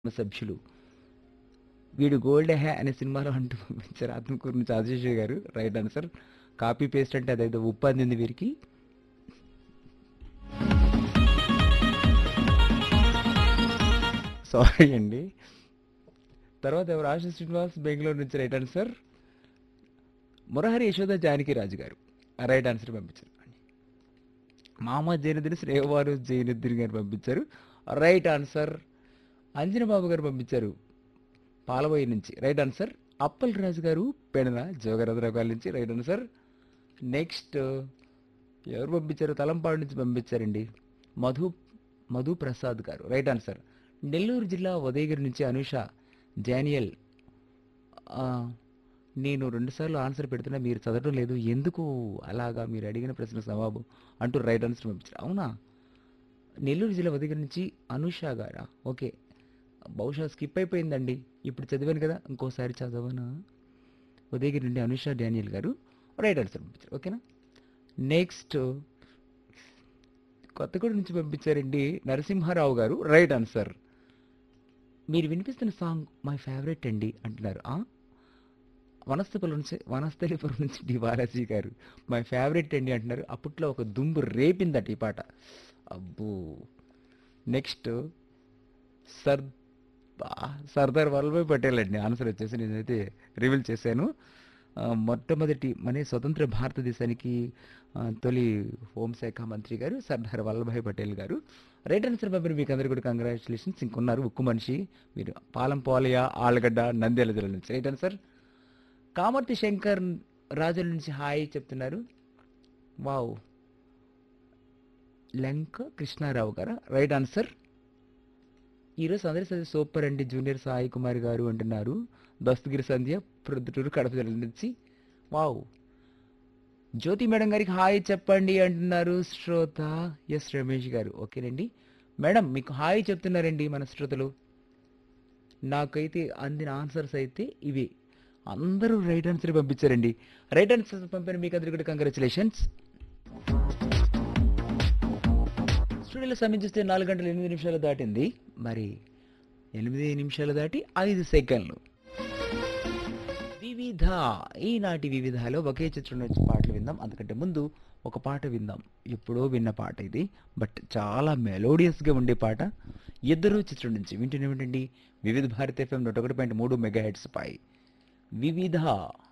సభ్యులు వీడు గోల్డ్ హ్యా అనే సినిమాలో అంటూ పంపించారు ఆత్మకూరు నుంచి ఆశీష్ గారు రైట్ ఆన్సర్ కాపీ పేస్ట్ అంటే అదైతే ఉప్పు అందింది వీరికి సారీ అండి తర్వాత ఎవరు ఆశ శ్రీనివాస్ బెంగళూరు నుంచి రైట్ ఆన్సర్ మురహరి యశోద జానకి రాజు గారు రైట్ ఆన్సర్ పంపించారు మహమ్మద్ జైనుద్దీన్ శ్రేయవారు జైనుద్దీన్ గారు పంపించారు రైట్ ఆన్సర్ అంజన బాబు గారు పంపించారు పాలబోయి నుంచి రైట్ ఆన్సర్ అప్పల్ రాజు గారు పెడన జోగరాజరావు గారి నుంచి రైట్ ఆన్సర్ నెక్స్ట్ ఎవరు పంపించారు తలంపాడు నుంచి పంపించారండి మధు మధు ప్రసాద్ గారు రైట్ ఆన్సర్ నెల్లూరు జిల్లా ఉదయగిరి నుంచి అనుష జానియల్ ఆ, నేను రెండుసార్లు ఆన్సర్ పెడుతున్నా మీరు చదవడం లేదు ఎందుకు అలాగా మీరు అడిగిన ప్రశ్న జవాబు అంటూ రైట్ ఆన్సర్ పంపించారు అవునా నెల్లూరు జిల్లా ఉదయగిరి నుంచి అనుష గారా ఓకే బహుశా స్కిప్ అయిపోయిందండి ఇప్పుడు చదివాను కదా ఇంకోసారి చదవనా ఉదయగిరి నుండి అనుష డానియల్ గారు రైట్ ఆన్సర్ పంపించారు ఓకేనా నెక్స్ట్ కొత్తగూడ నుంచి పంపించారండి నరసింహారావు గారు రైట్ ఆన్సర్ మీరు వినిపిస్తున్న సాంగ్ మై ఫేవరెట్ అండి అంటున్నారు ఆ? వనస్థలిపురం నుంచి వనస్థలిపురం నుంచి డి బాలాజీ గారు మై ఫేవరెట్ అండి అంటున్నారు అప్పట్లో ఒక దుంబు రేపిందట ఈ పాట అబ్బో నెక్స్ట్ సర్ బా, సర్దార్ వల్లభాయ్ పటేల్ అండి ఆన్సర్ వచ్చేసి నేనైతే రివీల్ చేశాను ఆ, మొట్టమొదటి మన స్వతంత్ర భారతదేశానికి ఆ, తొలి హోంశాఖ మంత్రి గారు సర్దార్ వల్లభాయ్ పటేల్ గారు రైట్ ఆన్సర్ పంపిన మీకు అందరికీ కూడా కంగ్రాచులేషన్స్ ఇంకొన్నారు ఉక్కు మనిషి మీరు పాలం పోలయ ఆలగడ్డ నంద్యాల జిల్లా నుంచి రైట్ ఆన్సర్ కామర్తి శంకర్ రాజుల నుంచి హాయ్ చెప్తున్నారు వావ్ లంక కృష్ణారావు గారా రైట్ ఆన్సర్ ఈరోజు అందరి సరే సూపర్ అండి జూనియర్ సాయి కుమార్ గారు అంటున్నారు దస్తగిరి సంధ్య ప్రొద్దుటూరు కడప జిల్లా నుంచి వావ్ జ్యోతి మేడం గారికి హాయ్ చెప్పండి అంటున్నారు శ్రోత ఎస్ రమేష్ గారు ఓకేనండి మేడం మీకు హాయ్ చెప్తున్నారండి మన శ్రోతలు నాకైతే అందిన ఆన్సర్స్ అయితే ఇవి అందరూ రైట్ ఆన్సర్ పంపించారండి రైట్ ఆన్సర్ పంపిన మీకు అందరికీ కూడా కంగ్రాచులేషన్స్ స్టూడియోలో సమయం చూస్తే నాలుగు గంటల ఎనిమిది నిమిషాలు దాటింది మరి ఎనిమిది నిమిషాలు దాటి ఐదు సెకండ్లు వివిధ ఈనాటి వివిధలో ఒకే చిత్రం నుంచి పాటలు విందాం అందుకంటే ముందు ఒక పాట విందాం ఎప్పుడో విన్న పాట ఇది బట్ చాలా మెలోడియస్గా ఉండే పాట ఇద్దరు చిత్రం నుంచి వింటూనే ఉండండి వివిధ భారత ఎఫ్ఎం నూట ఒకటి పాయింట్ మూడు మెగా హెడ్స్ పై వివిధ